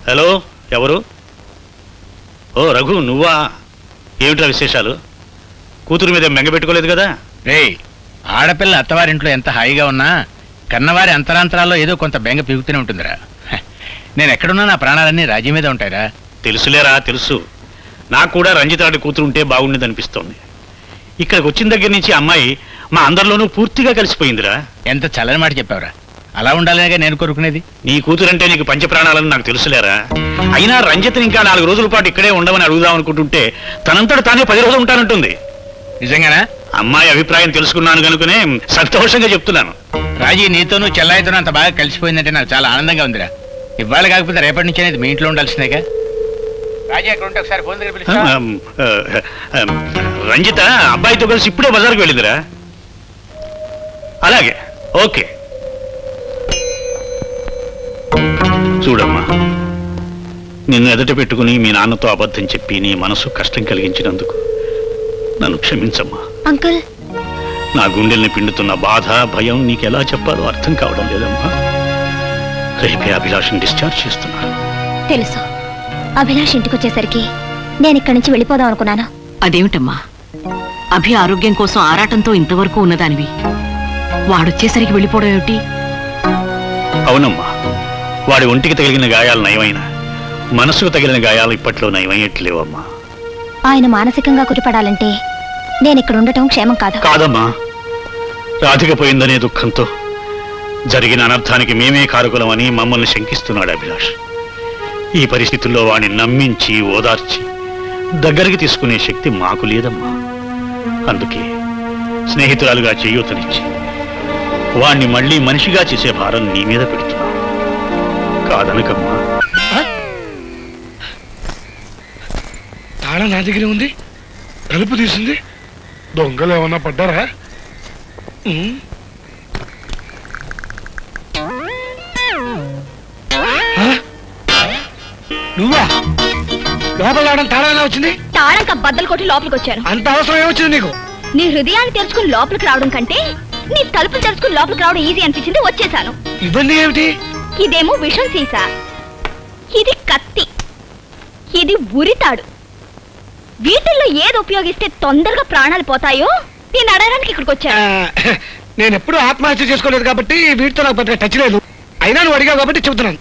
Hello ఎవరు ఓ రఘు నువ్వా ఏమిట్రా విశేషాలు కూతురు మీద మెంగ పెట్టుకోలేదు కదా రేయ్ ఆడపిల్ల అత్తవారింట్లో ఎంత హాయిగా ఉన్నా కన్నవారి అంతరాంతరాల్లో ఏదో కొంత బెంగ పిగుతూనే ఉంటుందిరా హ, నేను ఎక్కడున్నా నా ప్రాణాలన్నీ రాజీ మీద ఉంటాయిరా తెలుసులేరా తెలుసు నాకు కూడా రంజితాడి కూతురు ఉంటే బాగుండేది అనిపిస్తోంది ఇక్కడికి వచ్చిన దగ్గర నుంచి అమ్మాయి మా అందరిలోనూ పూర్తిగా కలిసిపోయిందిరా ఎంత చల్లని మాట చెప్పావురా అలా ఉండాలనేగా నేను కోరుకునేది నీ కూతురంటే నీకు పంచప్రాణాలని నాకు తెలుసులేరా అయినా రంజితని ఇంకా నాలుగు రోజుల పాటు ఇక్కడే ఉండమని అడుగుదాం అనుకుంటుంటే తనంతట తానే పది రోజులు ఉంటానంటుంది నిజంగానా అమ్మాయి అభిప్రాయం తెలుసుకున్నాను కనుకనే సంతోషంగా చెప్తున్నాను రాజీ నీతోనూ చెల్లాయితోనూ అంత బాగా కలిసిపోయిందంటే నాకు చాలా ఆనందంగా ఉందిరా ఇవాళ కాకపోతే రేపటి నుంచి అనేది మీ ఇంట్లో ఉండాల్సిందేగా రాజీ అక్కడ ఉంటే ఒకసారి ఫోన్ దగ్గర పిలుస్తా? ఆమ్, ఆ, ఆమ్, రంజిత అబ్బాయితో కలిసి ఇప్పుడే బజార్కి వెళ్ళిందిరా అలాగే ఓకే చూడమ్మా నిన్ను ఎదుట పెట్టుకుని మీ నాన్నతో అబద్ధం చెప్పి నీ మనసు కష్టం కలిగించినందుకు నన్ను క్షమించమ్మా అంకుల్ నా గుండెల్ని పిండుతున్న బాధ భయం నీకెలా చెప్పాలో అర్థం కావడం లేదమ్మా రేపే అభిలాషం డిశ్చార్జ్ చేస్తున్నాను తెలుసు అభిలాష్ ఇంటికి వచ్చేసరికి నేను ఇక్కడి నుంచి వెళ్ళిపోదాం అనుకున్నాను అదేమిటమ్మా అభి ఆరోగ్యం కోసం ఆరాటంతో ఇంతవరకు ఉన్నదానివి వాడొచ్చేసరికి వెళ్ళిపోవడం ఏమిటి అవునమ్మా వాడి ఒంటికి తగిలిన గాయాలు నయమైన మనసుకు తగిలిన గాయాలు ఇప్పట్లో నయమయ్యట్లేవమ్మా ఆయన మానసికంగా కురిపడాలంటే నేను ఇక్కడ ఉండటం క్షేమం కాదు కాదమ్మా రాధిక పోయిందనే దుఃఖంతో జరిగిన అనర్థానికి మేమే కారకులమని మమ్మల్ని శంకిస్తున్నాడు అభిలాష్ ఈ పరిస్థితుల్లో వాడిని నమ్మించి ఓదార్చి దగ్గరికి తీసుకునే శక్తి మాకు లేదమ్మా అందుకే స్నేహితురాలుగా చేయూతనిచ్చి వాణ్ణి మళ్ళీ మనిషిగా చేసే భారం నీ మీద పెడుతున్నాం కాదనకమ్మా తాళం నా దగ్గరే ఉంది తలుపు తీసింది దొంగలు ఏమన్నా పడ్డారా ఉమ్. ఆ? నువ్వా లోపల రావడం తాళం ఎలా వచ్చింది తాళంక బద్దలు కొట్టి లోపలికి వచ్చాను అంత అవసరం ఏమొచ్చింది నీకు నీ హృదయాన్ని తెరుచుకుని లోపలికి రావడం కంటే నీ తలుపులు తెరుచుకుని లోపలికి రావడం ఈజీ అనిపించింది వచ్చేసాను ఇవన్నీ ఏమిటి ఇదేమో విషం సీసా ఇది కత్తి ఇది ఉరితాడు వీటిల్లో ఏది ఉపయోగిస్తే తొందరగా ప్రాణాలు పోతాయో నేను అడగడానికి ఇక్కడికి ఆ, వచ్చాను నేను ఎప్పుడు ఆత్మహత్య చేసుకోలేదు కాబట్టి వీటితో నాకు పెద్దగా టచ్ లేదు అయినా నువ్వు అడిగావు కాబట్టి చెబుతున్నాను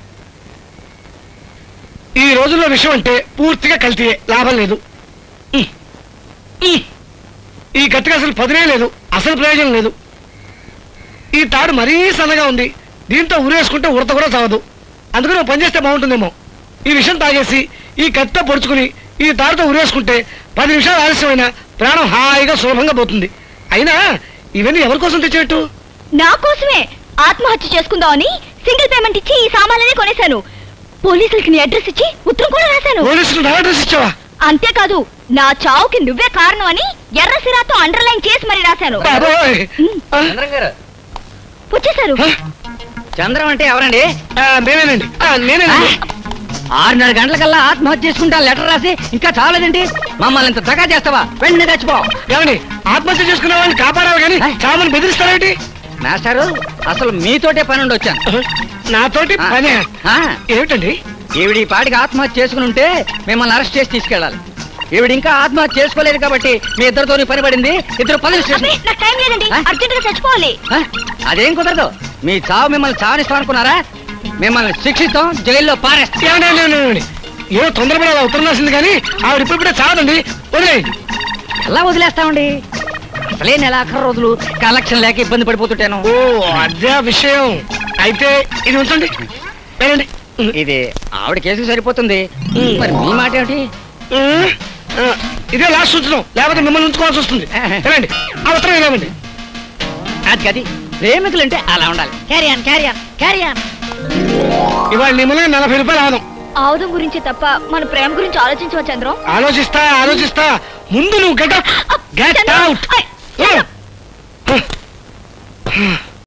ఈ రోజుల్లో విషయం అంటే పూర్తిగా కల్తీయే లాభం లేదు ఉమ్. ఉమ్. ఈ కత్తికి అసలు పదునే లేదు అసలు ప్రయోజనం లేదు ఈ తాడు మరీ సన్నగా ఉంది దీంతో ఉరేసుకుంటే ఉడత కూడా చావదు అందుకని నువ్వు పనిచేస్తే బాగుంటుందేమో ఈ విషయం తాగేసి ఈ కత్తితో పొడుచుకుని ఈ తాడుతో ఉరేసుకుంటే పది నిమిషాలు ఆలస్యమైన ప్రాణం హాయిగా సులభంగా పోతుంది అయినా ఇవన్నీ ఎవరి కోసం తెచ్చేట్టు నా కోసమే ఆత్మహత్య చేసుకుందామని సింగిల్ పేమెంట్ ఇచ్చి ఈ సామాన్లనే కొనేశాను పోలీసులకి నీ అడ్రస్ ఇచ్చి ఉత్తరం కూడా రాశాను పోలీసులు నా అడ్రస్ ఇచ్చావా అంతేకాదు నా చావుకి నువ్వే కారణం అని ఎర్ర సిరాతో అండర్లైన్ చేసి మరి రాశాను బాబోయ్. ఆ, చంద్రం గారు వచ్చేసారు ఆ, చంద్రం అంటే ఎవరండి ఆ, నేనేనండి ఆ, నేనేనండి ఆరున్నర గంటలకల్లా ఆత్మహత్య చేసుకుంటా లెటర్ రాసి ఇంకా చాలేదండి మమ్మల్ని ఇంత దగా చేస్తావా వెంటనే చచ్చిపో ఏమండి ఆత్మహత్య చేసుకున్న వాళ్ళని కాపాడాలి కానీ చామని బెదిరిస్తారేంటి మాస్టారు అసలు మీతోటే పని ఉండి వచ్చాను ఆ, నాతోటి ఆ. పనే ఆ, ఏమిటండి ఈవిడ ఈ పాటికి ఆత్మహత్య చేసుకుని ఉంటే మిమ్మల్ని అరెస్ట్ చేసి తీసుకెళ్ళాలి ఈవిడ ఇంకా ఆత్మహత్య చేసుకోలేదు కాబట్టి మీ ఇద్దరితోని పని పడింది ఇద్దరు పది అబ్బే, స్టేషన్ నాకు టైం లేదండి ఆ? అర్జెంట్ గా చచ్చిపోవాలి ఆ, అదేం కుదరదు మీ చావు మిమ్మల్ని చావనిస్తాం అనుకున్నారా మిమ్మల్ని శిక్షిస్తాం జైల్లో పారేస్తాం ఏమండి, ఏమండి, ఏమండి? ఏదో తొందరపడి అలా ఉత్తరం రాసింది కానీ ఆవిడ ఇప్పుడిప్పుడే చావదండి వదిలేయండి ఎలా వదిలేస్తామండి అసలే నెలాఖరు రోజులు కలెక్షన్ లేక ఇబ్బంది పడిపోతుంటాను ఓ అదే ఆ విషయం అయితే ఇది ఉంచండి వెళ్ళండి ఇది ఆవిడ కేసుకు సరిపోతుంది మరి మీ మాట ఏమిటి ఆ, ఆ, ఇదే లాస్ట్ సూచన లేకపోతే మిమ్మల్ని ఉంచుకోవాల్సి వస్తుంది వెళ్ళండి ఆ ఉత్తరం ఇవ్వండి అది గది ప్రేమికులు అంటే అలా ఉండాలి carry on carry on carry on ఇవాళ నీ మూలంగా నలభై రూపాయలు ఆదాం ఆవుదం గురించి తప్ప మన ప్రేమ గురించి ఆలోచించవా చంద్రం ఆలోచిస్తా ఆలోచిస్తా ముందు నువ్వు గెట్ గెట్ చంద్రం, అవుట్ ఐ, చంద్రం.